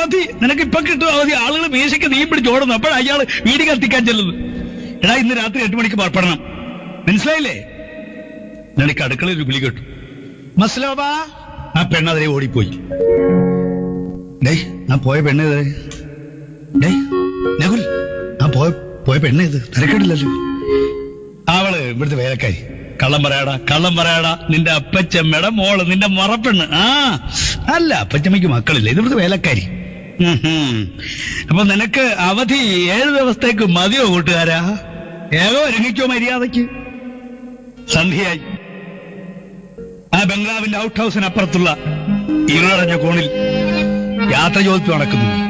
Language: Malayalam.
അവധി നിനക്ക് ഇപ്പൊ കിട്ടും അവധി ആളുകൾ മീശയ്ക്ക് നീ പിടിച്ച് ഓടുന്നു അപ്പോഴാ അയാള് വീട് കത്തിക്കാൻ ചെല്ലുന്നത് എടാ ഇന്ന് രാത്രി എട്ട് മണിക്ക് പുറപ്പെടണം മനസ്സിലായില്ലേ നിനക്ക് അടുക്കളയിൽ ഒരു വിളി കേട്ടു മസ്ലോബാ ആ പെണ്ണതിരെ ഓടിപ്പോയി ഡേയ് ആ പോയ പെണ്ണ് ഇത് ഡേയ് നകുൽ ആ പോയ പോയ പെണ്ണ് ഇത് തിരക്കേടില്ലല്ലോ അവള് ഇവിടുത്തെ വേലക്കാരി കള്ളം പറയാടാ കള്ളം പറയാടാ നിന്റെ അപ്പച്ചമ്മയുടെ മോള് നിന്റെ മറപ്പെണ്ണ് ആ അല്ല അപ്പച്ചമ്മയ്ക്ക് മക്കളില്ല ഇത് ഇവിടുത്തെ വേലക്കാരി ഉം ഹും. അപ്പൊ നിനക്ക് അവധി ഏഴ് ദിവസത്തേക്ക് മതിയോ കൂട്ടുകാരാ ഏകോ ഒരുങ്ങിക്കോ മര്യാദയ്ക്ക് സന്ധ്യയായി ആ ബംഗ്ലാവിന്റെ ഔട്ട് ഹൗസിനപ്പുറത്തുള്ള ഇരുളടഞ്ഞ കോണിൽ യാത്ര ചോദിച്ചു നടക്കുന്നു